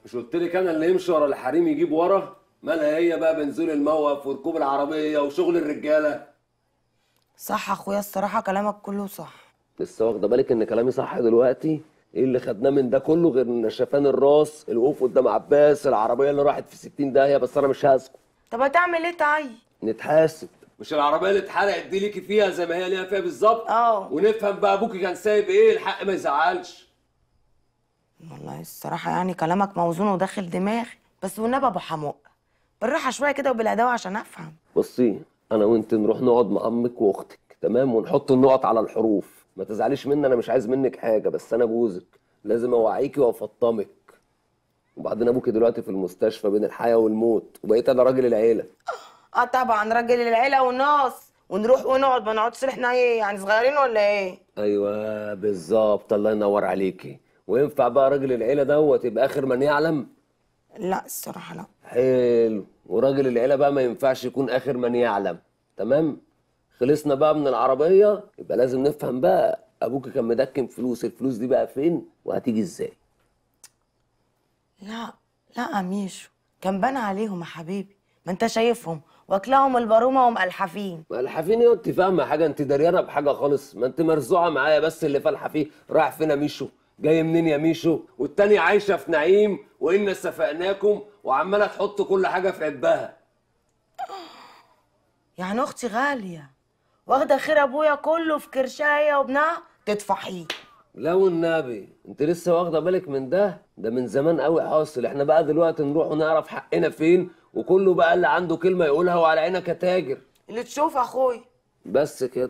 مش قلت لك انا اللي يمشي ورا الحريم يجيب ورا مالها هي بقى بنزول الموقف وركوب العربيه وشغل الرجاله صح اخويا الصراحه كلامك كله صح لسه واخده بالك ان كلامي صح دلوقتي ايه اللي خدناه من ده كله غير نشفان الراس الوقوف قدام عباس العربيه اللي راحت في 60 داهيه بس انا مش هسكت طب هتعمل ايه طيب نتحاسب مش العربيه اللي اتحرقت دي ليكي فيها زي ما هي ليها فيها بالظبط اه. ونفهم بقى ابوكي كان سايب ايه الحق ما يزعلش والله الصراحه يعني كلامك موزون وداخل دماغي بس والنبي ابو حموق بالراحه شويه كده وبالهداوه عشان افهم بصي انا وانت نروح نقعد مع امك واختك تمام ونحط النقط على الحروف ما تزعليش مني انا مش عايز منك حاجه بس انا جوزك لازم اوعيكي وافطمك وبعدين ابوكي دلوقتي في المستشفى بين الحياه والموت وبقيت انا راجل العيله اه طبعا راجل العيله والناس ونروح ونقعد ما نقعدش احنا ايه يعني صغيرين ولا ايه ايوه بالظبط الله ينور عليكي وينفع بقى راجل العيله دوت يبقى اخر من يعلم لا الصراحه لا حلو وراجل العيله بقى ما ينفعش يكون اخر من يعلم تمام خلصنا بقى من العربيه يبقى لازم نفهم بقى ابوك كان مدكن فلوس الفلوس دي بقى فين وهتيجي ازاي لا لا ميشو كان بان عليهم يا حبيبي ما انت شايفهم واكلهم البارومه ومقلحفين ما الحفين ايه انت فاهمه حاجه انت دريانه بحاجه خالص ما انت مرزوعه معايا بس اللي فالحه فيه رايح فين يا ميشو جاي منين يا ميشو والتانية عايشه في نعيم وان سفقناكم وعماله تحط كل حاجه في عبها يعني اختي غاليه واخده خير ابويا كله في كرشايه وابنها تطفحيه لا والنبي انت لسه واخده بالك من ده ده من زمان قوي حاصل احنا بقى دلوقتي نروح ونعرف حقنا فين وكله بقى اللي عنده كلمه يقولها وعلى عينك يا تاجر اللي تشوف اخويا بس كده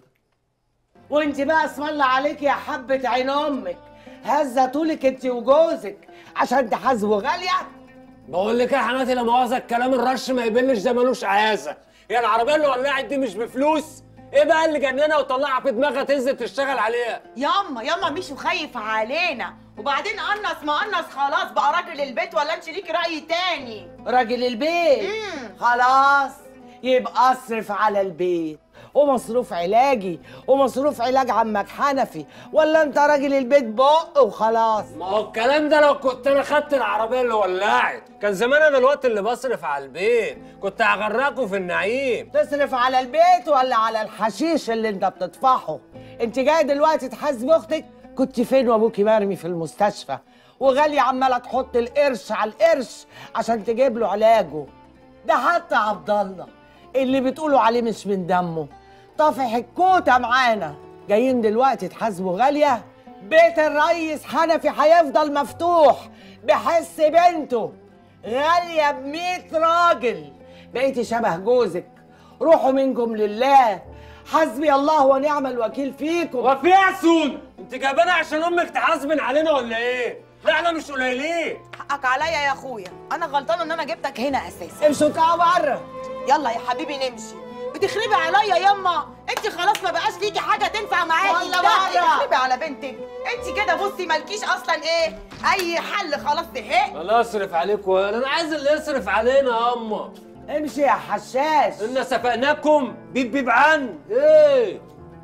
وانت بقى اسم الله عليك يا حبة عين امك هزة طولك انت وجوزك عشان تحاسبوا غالية بقول لك يا حماتي لا مؤاخذه الكلام الرش ما يبلش ده ملوش عازه هي العربيه اللي ولعت دي مش بفلوس ايه بقى اللي جننها وطلعها في دماغها تنزل تشتغل عليها ياما ياما مشوا خايف علينا وبعدين قنص ما قنص خلاص بقى راجل البيت ولا انت ليك رأي تاني راجل البيت خلاص يبقى اصرف على البيت ومصروف علاجي ومصروف علاج عمك حنفي ولا انت راجل البيت بق وخلاص ما هو الكلام ده لو كنت انا خدت العربيه اللي ولعت كان زمان انا الوقت اللي بصرف على البيت كنت هغرقكم في النعيم تصرف على البيت ولا على الحشيش اللي انت بتطفحه انت جاي دلوقتي تحاسب اختك كنت فين وابوكي مرمي في المستشفى وغالية عمالة تحط القرش على القرش عشان تجيب له علاجه ده حتى عبد الله اللي بتقولوا عليه مش من دمه طافح الكوتة معانا جايين دلوقتي تحاسبوا غالية بيت الريس حنفي هيفضل مفتوح بحس بنته غالية بمية راجل بقيتي شبه جوزك روحوا منكم لله حسبي الله ونعم الوكيل فيكم وفي يا سون انت جايبانا عشان امك تحاسبن علينا ولا ايه لا احنا مش قليلين حقك عليا يا اخويا انا غلطانه ان انا جبتك هنا اساسا امشوا تعالوا بره يلا يا حبيبي نمشي بتخربي عليا ياما انت خلاص ما بقاش ليكي حاجه تنفع معاكي والله لا بره. تخربي على بنتك انت كده بصي مالكيش اصلا ايه اي حل خلاص زهقت انا اصرف عليكم ولا انا عايز اللي يصرف علينا يا اما امشي يا حشاش ان سفقناكم بيب بيب عن ايه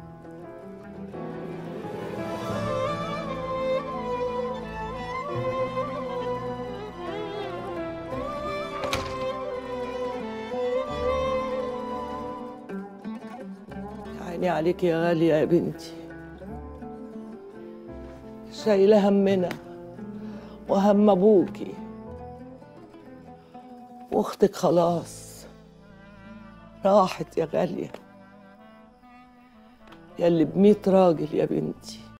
عيني عليك يا غالية يا بنتي شايلة همنا وهم ابوكي واختك خلاص راحت يا غالية يا اللي بميت راجل يا بنتي